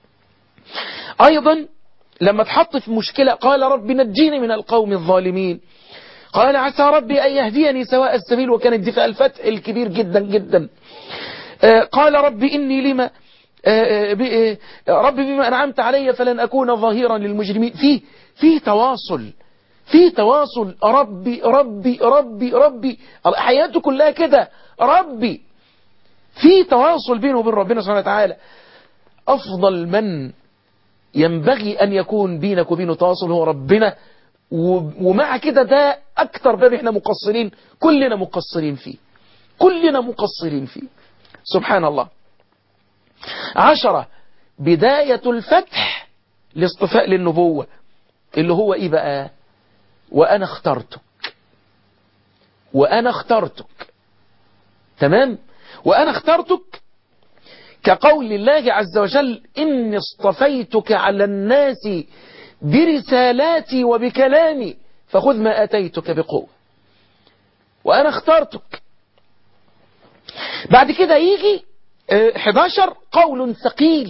ايضا لما اتحط في مشكلة قال رب نجيني من القوم الظالمين قال عسى ربي أن يهديني سواء السبيل وكان الدفاع الفتح الكبير جدا جدا قال ربي إني لما ربي بما أنعمت علي فلن أكون ظهيرا للمجرمين في في تواصل في تواصل ربي ربي ربي ربي حياته كلها كده ربي في تواصل بينه وبين ربنا سبحانه وتعالى أفضل من ينبغي أن يكون بينك وبينه تواصل هو ربنا ومع كده ده أكتر باب احنا مقصرين كلنا مقصرين فيه كلنا مقصرين فيه سبحان الله عشرة بداية الفتح لاصطفاء للنبوة اللي هو ايه بقى وأنا اخترتك وأنا اخترتك تمام وأنا اخترتك كقول الله عز وجل إني اصطفيتك على الناس برسالاتي وبكلامي فخذ ما أتيتك بقوة وأنا اخترتك بعد كده يجي 11 قول ثقيل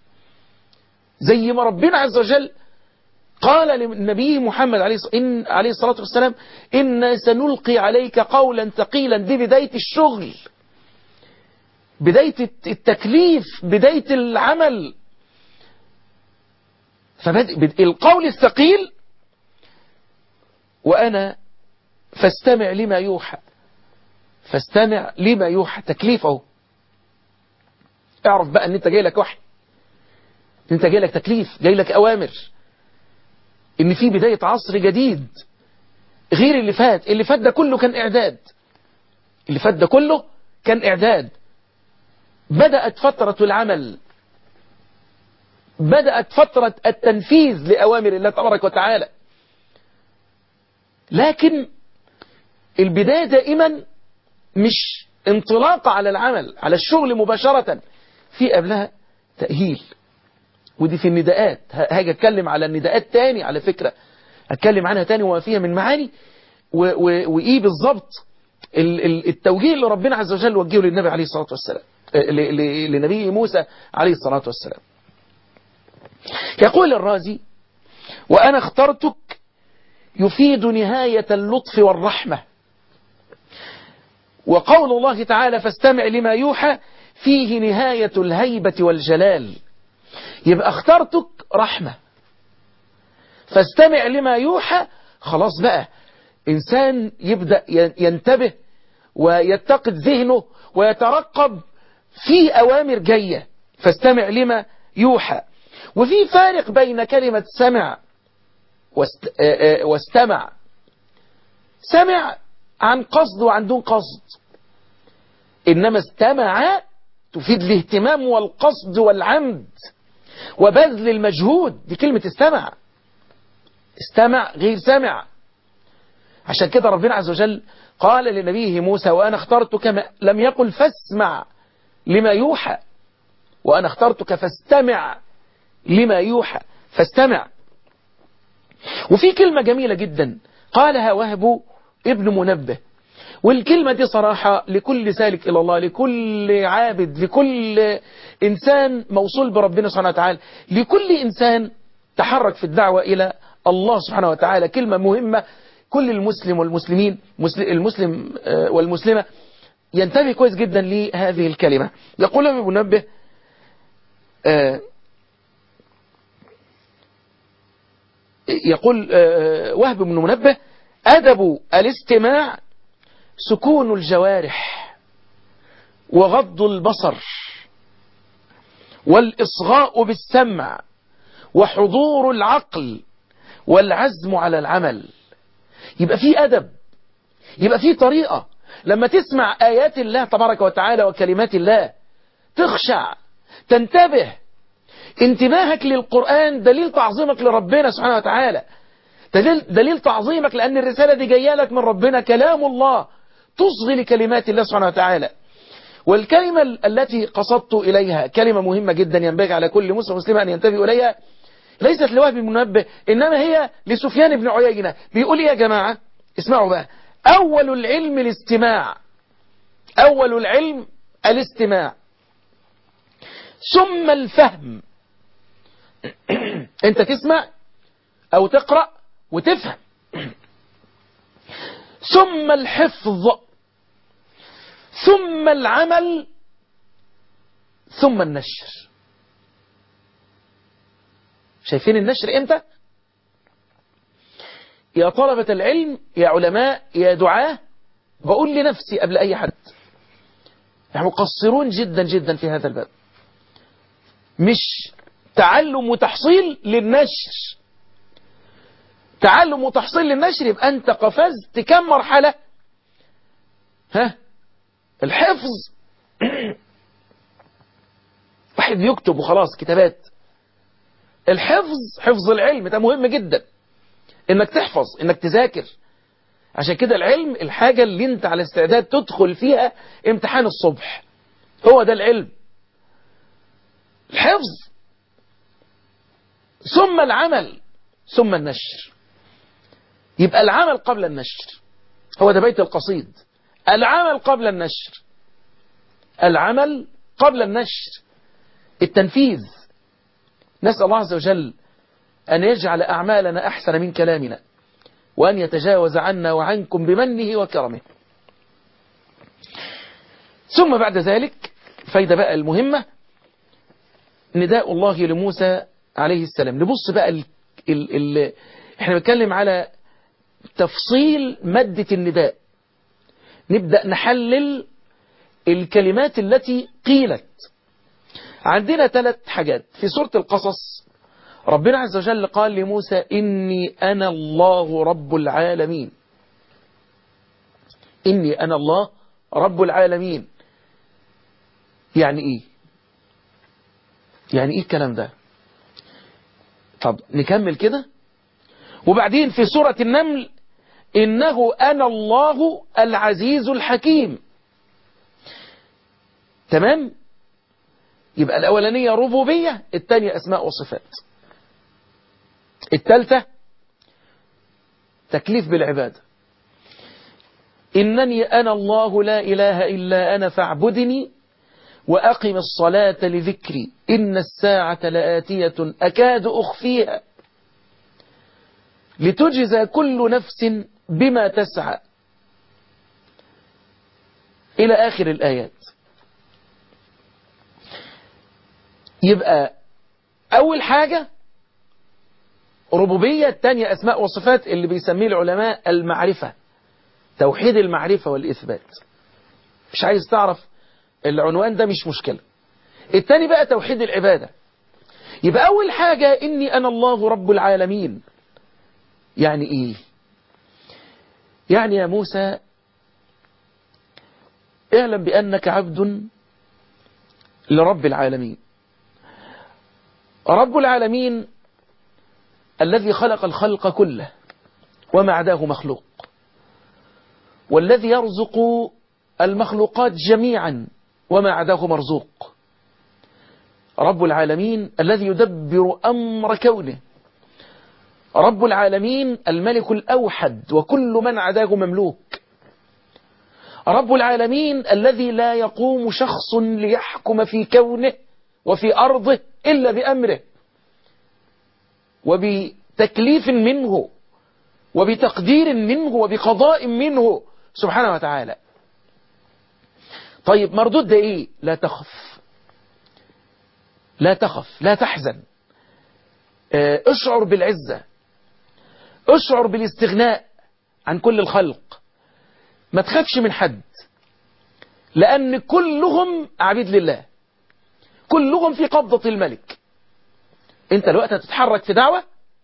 زي ما ربنا عز وجل قال للنبي محمد عليه إن عليه الصلاة والسلام إنا سنلقي عليك قولا ثقيلا دي بداية الشغل بداية التكليف بداية العمل فبدأ القول الثقيل وأنا فاستمع لما يوحى فاستمع لما يوحى تكليفه اعرف بقى ان انت جاي لك وحي ان انت جاي لك تكليف جاي لك اوامر ان في بداية عصر جديد غير اللي فات اللي فات ده كله كان اعداد اللي فات ده كله كان اعداد بدأت فترة العمل بدأت فترة التنفيذ لأوامر الله تبارك وتعالى لكن البداية دائما مش انطلاقة على العمل على الشغل مباشرة في قبلها تأهيل ودي في النداءات هاجي اتكلم على النداءات تاني على فكرة اتكلم عنها تاني وما فيها من معاني وايه بالظبط التوجيه اللي ربنا عز وجل وجهه للنبي عليه الصلاة والسلام لنبي موسى عليه الصلاة والسلام يقول الرازي وأنا اخترتك يفيد نهاية اللطف والرحمة وقول الله تعالى فاستمع لما يوحى فيه نهاية الهيبة والجلال يبقى اخترتك رحمة فاستمع لما يوحى خلاص بقى إنسان يبدأ ينتبه ويتقد ذهنه ويترقب في أوامر جاية فاستمع لما يوحى وفي فارق بين كلمة سمع واستمع سمع عن قصد وعن دون قصد إنما استمع تفيد الاهتمام والقصد والعمد وبذل المجهود دي كلمة استمع استمع غير سمع عشان كده ربنا عز وجل قال لنبيه موسى وأنا اخترتك ما لم يقل فاسمع لما يوحى وأنا اخترتك فاستمع لما يوحى فاستمع وفي كلمة جميلة جدا قالها وهب ابن منبه والكلمة دي صراحة لكل سالك إلى الله لكل عابد لكل إنسان موصول بربنا سبحانه وتعالى لكل إنسان تحرك في الدعوة إلى الله سبحانه وتعالى كلمة مهمة كل المسلم والمسلمين المسلم والمسلمة ينتبه كويس جدا لهذه الكلمة يقول ابن منبه يقول وهب بن منبه أدب الاستماع سكون الجوارح وغض البصر والإصغاء بالسمع وحضور العقل والعزم على العمل يبقى في أدب يبقى في طريقة لما تسمع آيات الله تبارك وتعالى وكلمات الله تخشع تنتبه انتباهك للقرآن دليل تعظيمك لربنا سبحانه وتعالى دليل, دليل تعظيمك لأن الرسالة دي جاية لك من ربنا كلام الله تصغي لكلمات الله سبحانه وتعالى والكلمة التي قصدت إليها كلمة مهمة جدا ينبغي على كل مسلم ومسلم أن ينتبه إليها ليست لوهب المنبه إنما هي لسفيان بن عيينة بيقول يا جماعة اسمعوا بقى أول العلم الاستماع أول العلم الاستماع ثم الفهم انت تسمع او تقرأ وتفهم ثم الحفظ ثم العمل ثم النشر شايفين النشر امتى يا طلبة العلم يا علماء يا دعاة بقول لنفسي قبل اي حد نحن مقصرون جدا جدا في هذا الباب مش تعلم وتحصيل للنشر تعلم وتحصيل للنشر يبقى انت قفزت كم مرحلة ها الحفظ واحد يكتب وخلاص كتابات الحفظ حفظ العلم ده مهم جدا انك تحفظ انك تذاكر عشان كده العلم الحاجة اللي انت على استعداد تدخل فيها امتحان الصبح هو ده العلم الحفظ ثم العمل ثم النشر يبقى العمل قبل النشر هو ده بيت القصيد العمل قبل النشر العمل قبل النشر التنفيذ نسأل الله عز وجل أن يجعل أعمالنا أحسن من كلامنا وأن يتجاوز عنا وعنكم بمنه وكرمه ثم بعد ذلك فايدة بقى المهمة نداء الله لموسى عليه السلام نبص بقى ال ال ال احنا بنتكلم على تفصيل مادة النداء نبدأ نحلل الكلمات التي قيلت عندنا ثلاث حاجات في سورة القصص ربنا عز وجل قال لموسى إني أنا الله رب العالمين إني أنا الله رب العالمين يعني إيه يعني إيه الكلام ده طب نكمل كده وبعدين في سورة النمل إنه أنا الله العزيز الحكيم تمام يبقى الأولانية ربوبية الثانية أسماء وصفات الثالثة تكليف بالعبادة إنني أنا الله لا إله إلا أنا فاعبدني وأقم الصلاة لذكري إن الساعة لآتية أكاد أخفيها لتجزى كل نفس بما تسعى إلى آخر الآيات يبقى أول حاجة ربوبية الثانية أسماء وصفات اللي بيسميه العلماء المعرفة توحيد المعرفة والإثبات مش عايز تعرف العنوان ده مش مشكلة الثاني بقى توحيد العبادة يبقى أول حاجة إني أنا الله رب العالمين يعني إيه يعني يا موسى اعلم بأنك عبد لرب العالمين رب العالمين الذي خلق الخلق كله وما عداه مخلوق والذي يرزق المخلوقات جميعا وما عداه مرزوق رب العالمين الذي يدبر أمر كونه رب العالمين الملك الأوحد وكل من عداه مملوك رب العالمين الذي لا يقوم شخص ليحكم في كونه وفي أرضه إلا بأمره وبتكليف منه وبتقدير منه وبقضاء منه سبحانه وتعالى طيب مردود ده ايه لا تخف لا تخف لا تحزن اشعر بالعزة اشعر بالاستغناء عن كل الخلق ما تخافش من حد لأن كلهم عبيد لله كلهم في قبضة الملك انت الوقت هتتحرك في دعوة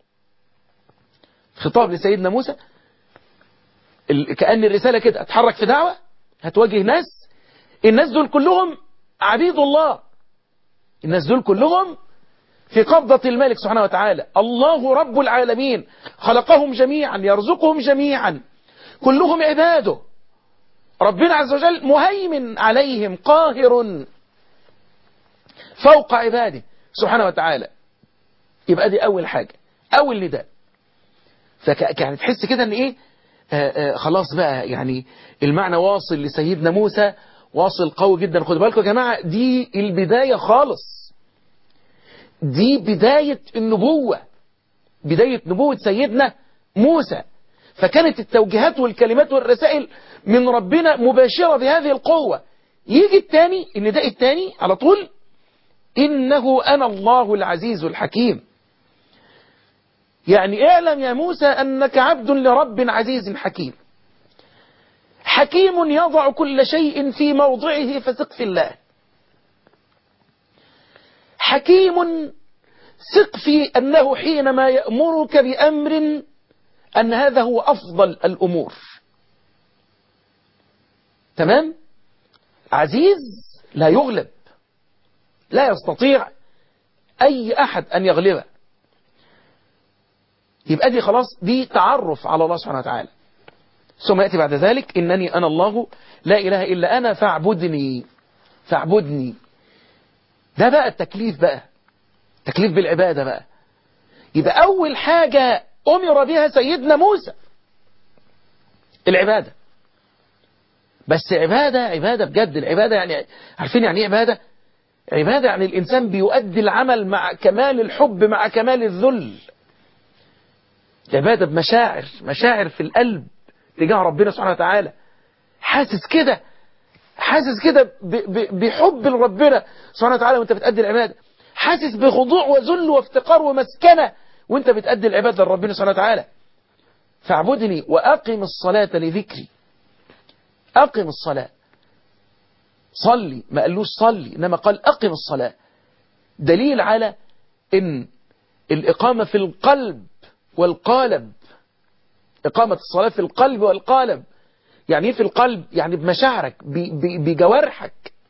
خطاب لسيدنا موسى كأن الرسالة كده هتحرك في دعوة هتواجه ناس الناس دول كلهم عبيد الله الناس دول كلهم في قبضة الملك سبحانه وتعالى الله رب العالمين خلقهم جميعا يرزقهم جميعا كلهم عباده ربنا عز وجل مهيمن عليهم قاهر فوق عباده سبحانه وتعالى يبقى دي أول حاجة أول نداء فيعني تحس كده ان ايه آآ آآ خلاص بقى يعني المعنى واصل لسيدنا موسى واصل قوي جدا خدوا بالكم يا جماعة دي البداية خالص دي بداية النبوة بداية نبوة سيدنا موسى فكانت التوجيهات والكلمات والرسائل من ربنا مباشرة بهذه القوة يجي الثاني النداء الثاني على طول إنه أنا الله العزيز الحكيم يعني اعلم يا موسى أنك عبد لرب عزيز حكيم حكيم يضع كل شيء في موضعه فثق في الله حكيم ثق في أنه حينما يأمرك بأمر أن هذا هو أفضل الأمور تمام عزيز لا يغلب لا يستطيع أي أحد أن يغلبه يبقى دي خلاص دي تعرف على الله سبحانه وتعالى ثم يأتي بعد ذلك إنني أنا الله لا إله إلا أنا فاعبدني فاعبدني ده بقى التكليف بقى تكليف بالعبادة بقى يبقى أول حاجة أمر بها سيدنا موسى العبادة بس عبادة عبادة بجد العبادة يعني عارفين يعني ايه عبادة عبادة يعني الإنسان بيؤدي العمل مع كمال الحب مع كمال الذل عبادة بمشاعر مشاعر في القلب تجاه ربنا سبحانه وتعالى حاسس كده حاسس كده بحب لربنا سبحانه وتعالى وانت بتأدي العبادة حاسس بخضوع وذل وافتقار ومسكنة وانت بتأدي العبادة لربنا سبحانه وتعالى فاعبدني وأقم الصلاة لذكري أقم الصلاة صلي ما قالوش صلي إنما قال أقم الصلاة دليل على إن الإقامة في القلب والقالب إقامة الصلاة في القلب والقالب يعني إيه في القلب يعني بمشاعرك بجوارحك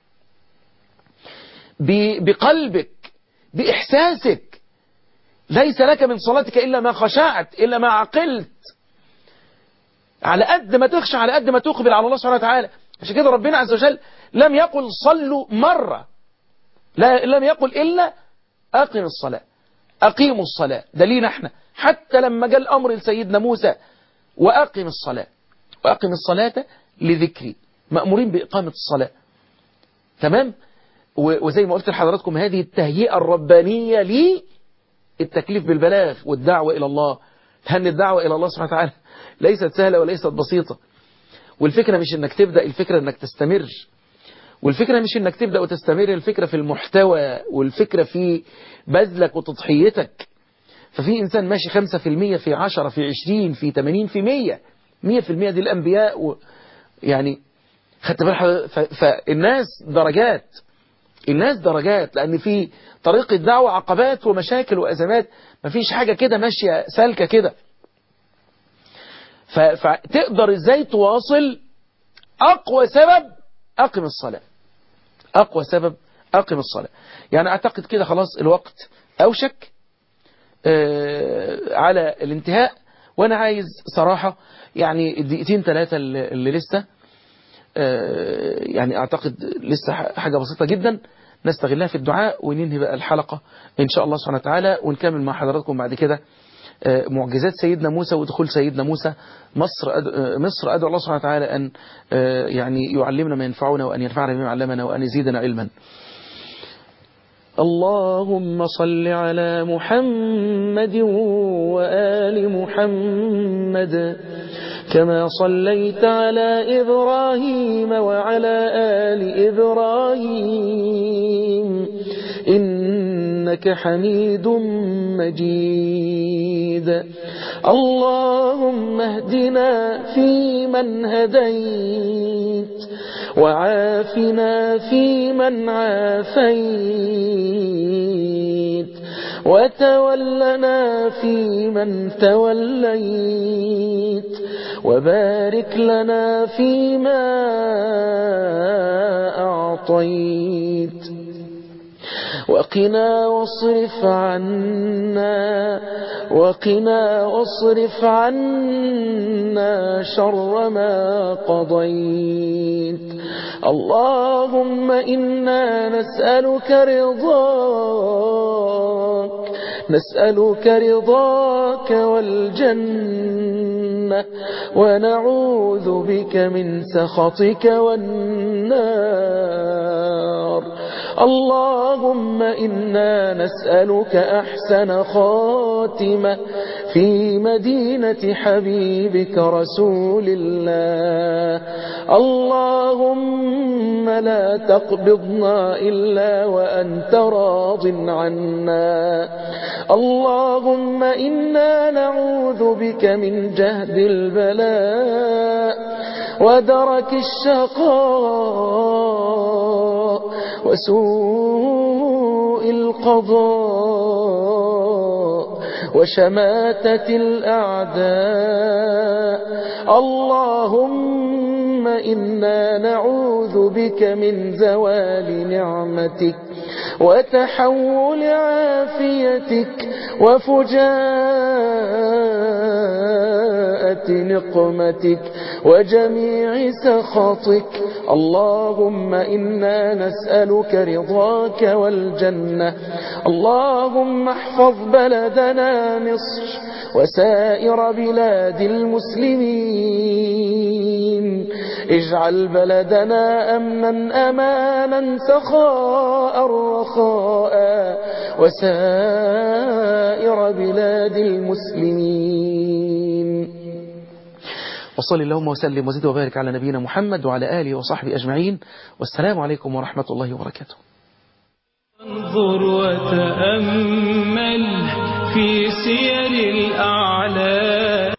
بقلبك بإحساسك ليس لك من صلاتك إلا ما خشعت إلا ما عقلت على قد ما تخشى على قد ما تقبل على الله سبحانه وتعالى عشان كده ربنا عز وجل لم يقل صلوا مرة لا لم يقل إلا أقم الصلاة أقيموا الصلاة دليل احنا حتى لما جاء الأمر لسيدنا موسى وأقم الصلاة وأقم الصلاة لذكري مأمورين بإقامة الصلاة تمام وزي ما قلت لحضراتكم هذه التهيئة الربانية لي التكليف بالبلاغ والدعوة إلى الله لأن الدعوة إلى الله سبحانه وتعالى ليست سهلة وليست بسيطة والفكرة مش انك تبدأ الفكرة انك تستمر والفكرة مش انك تبدأ وتستمر الفكرة في المحتوى والفكرة في بذلك وتضحيتك ففي إنسان ماشي خمسة في المية في عشرة في عشرين في تمانين في مية مية في المية دي الأنبياء و يعني خدت بالك فالناس درجات الناس درجات لأن في طريق الدعوة عقبات ومشاكل وأزمات مفيش حاجة كده ماشية سالكة كده فتقدر ازاي تواصل أقوى سبب أقم الصلاة أقوى سبب أقم الصلاة يعني أعتقد كده خلاص الوقت أوشك آه على الانتهاء وأنا عايز صراحة يعني الدقيقتين ثلاثة اللي لسه آه يعني أعتقد لسه حاجة بسيطة جدا نستغلها في الدعاء وننهي بقى الحلقة إن شاء الله سبحانه وتعالى ونكمل مع حضراتكم بعد كده معجزات سيدنا موسى ودخول سيدنا موسى مصر أدعو مصر أدعو الله سبحانه وتعالى أن يعني يعلمنا ما ينفعنا وأن ينفعنا بما علمنا وأن يزيدنا علما اللهم صل على محمد وآل محمد كما صليت على إبراهيم وعلى آل إبراهيم إنك حميد مجيد اللهم اهدنا فيمن هديت وعافنا فيمن عافيت وتولنا فيمن توليت وبارك لنا فيما أعطيت وقنا واصرف عنا وقنا واصرف عنا شر ما قضيت اللهم إنا نسألك رضاك نسألك رضاك والجنة الجنة ونعوذ بك من سخطك والنار اللهم إنا نسألك أحسن خاتمة في مدينة حبيبك رسول الله اللهم لا تقبضنا إلا وأنت راض عنا اللهم إنا نعوذ بك من جهد البلاء ودرك الشقاء وسوء القضاء وشماتة الأعداء اللهم إنا نعوذ بك من زوال نعمتك وتحول عافيتك وفجاءة نقمتك وجميع سخطك اللهم إنا نسألك رضاك والجنة اللهم احفظ بلدنا مصر وسائر بلاد المسلمين اجعل بلدنا أمنا أمانا سخاء رخاء وسائر بلاد المسلمين وصل اللهم وسلم وزد وبارك على نبينا محمد وعلى آله وصحبه أجمعين والسلام عليكم ورحمة الله وبركاته انظر وتأمل في سير الأعلام